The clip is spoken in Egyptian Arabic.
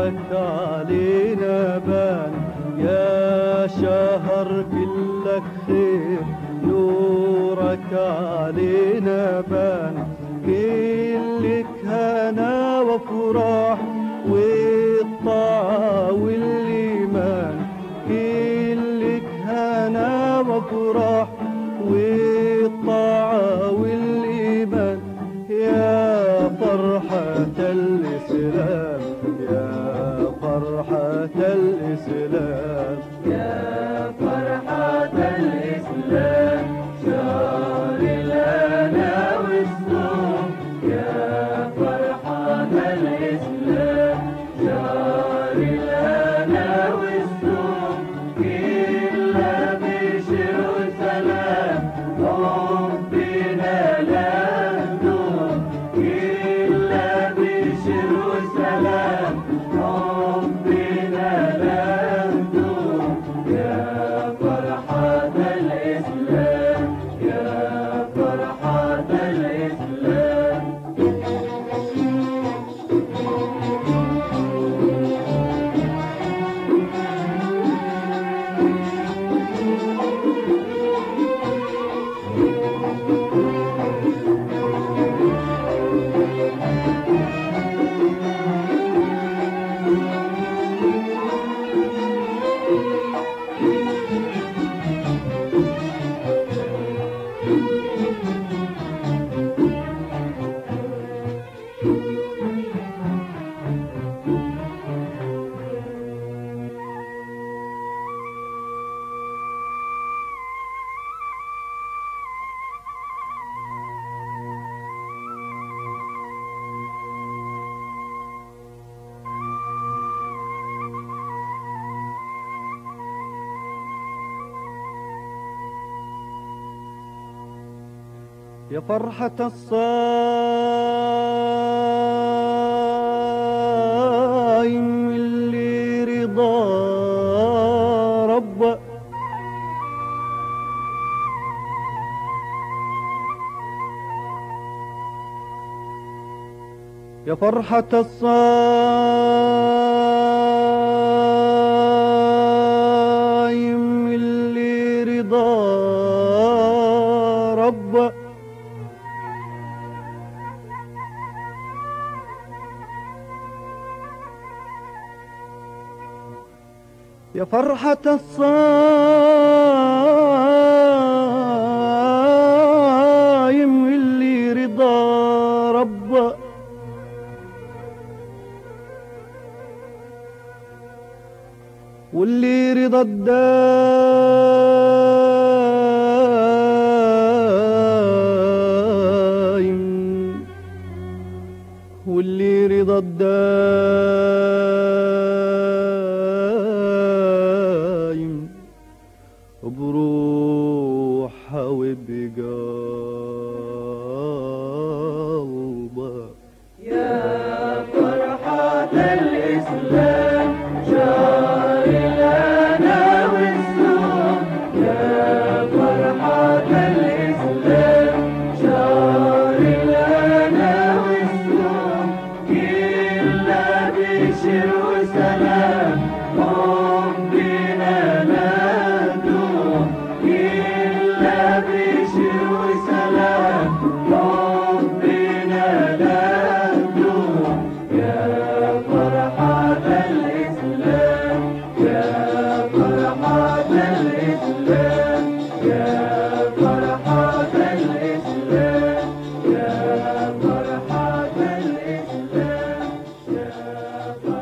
نورك علينا بان يا شهر كلك خير نورك علينا بان كلك هنا وفرح والطاعة والإيمان كلك هنا وفرح والطاعة والإيمان يا فرحة الإسلام يا فرحة الإسلام يا فرحة الإسلام شهر الهنا والسرور يا فرحة الإسلام شهر الهنا والسرور كلها بشر وسلام حبنا لا ندوم كلها بشر وسلام حبنا لا ندوم يا فرحة الإسلام يا فرحة الإسلام يا فرحة الصايم اللي رضا رب يا فرحة الصايم اللي رضا رب يا فرحة الصايم اللي رضا رب واللي رضا الدايم واللي رضا الدايم بروحها وبقلبها يا فرحة الإسلام شهر الهنا والسرور يا فرحة الإسلام شهر الهنا والسرور كلها بشر وسلام حبنا لا ندوم كلها بشر وسلام حبنا لا ندوم يا فرحة الإسلام يا فرحة الإسلام يا فرحة الإسلام يا فرحة الإسلام يا فرحة